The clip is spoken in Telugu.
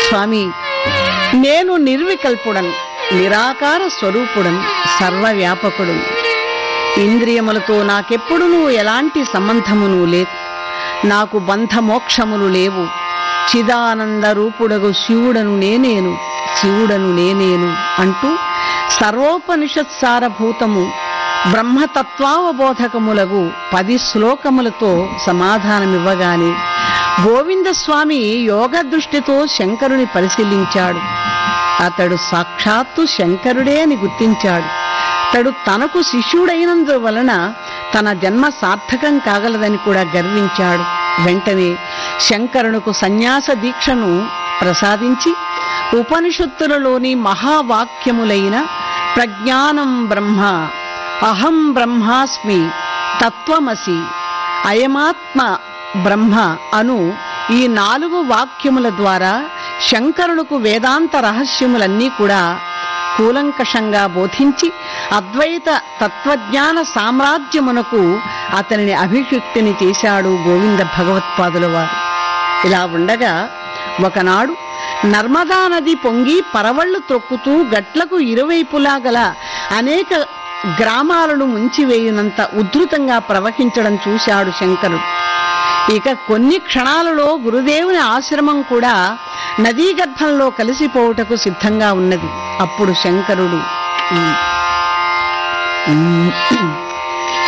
స్వామి నేను నిర్వికల్పుడను నిరాకార స్వరూపుడను సర్వవ్యాపకుడును ఇంద్రియములతో నాకెప్పుడునూ ఎలాంటి సంబంధమును లేదు నాకు బంధమోక్షములు లేవు చిదానంద రూపుడగు శివుడను నేనేను శివుడను నేనేను అంటూ సర్వోపనిషత్సారభూతము బ్రహ్మతత్వావబోధకములగు పది శ్లోకములతో సమాధానమివ్వగానే గోవిందస్వామి యోగ దృష్టితో శంకరుని పరిశీలించాడు అతడు సాక్షాత్తు శంకరుడే అని గుర్తించాడు అతడు తనకు శిష్యుడైనందువలన తన జన్మ సార్థకం కాగలదని కూడా గర్వించాడు వెంటనే శంకరునకు సన్యాస దీక్షను ప్రసాదించి ఉపనిషత్తులలోని మహావాక్యములైన ప్రజ్ఞానం బ్రహ్మ అహం బ్రహ్మాస్మి తత్వమసి అయమాత్మ బ్రహ్మ అను ఈ నాలుగు వాక్యముల ద్వారా శంకరులకు వేదాంత రహస్యములన్నీ కూడా కూలంకషంగా బోధించి అద్వైత తత్వజ్ఞాన సామ్రాజ్యమునకు అతనిని అభిషిక్తిని చేశాడు గోవింద భగవత్పాదుల వారు ఇలా ఉండగా ఒకనాడు నర్మదా నది పొంగి పరవళ్లు త్రొక్కుతూ గట్లకు ఇరువైపులా గల అనేక గ్రామాలను ముంచివేయునంత ఉద్ధృతంగా ప్రవహించడం చూశాడు శంకరుడు ఇక కొన్ని క్షణాలలో గురుదేవుని ఆశ్రమం కూడా నదీ గర్భంలో కలిసిపోవుటకు సిద్ధంగా ఉన్నది అప్పుడు శంకరుడు "ఉమ్, ఉమ్,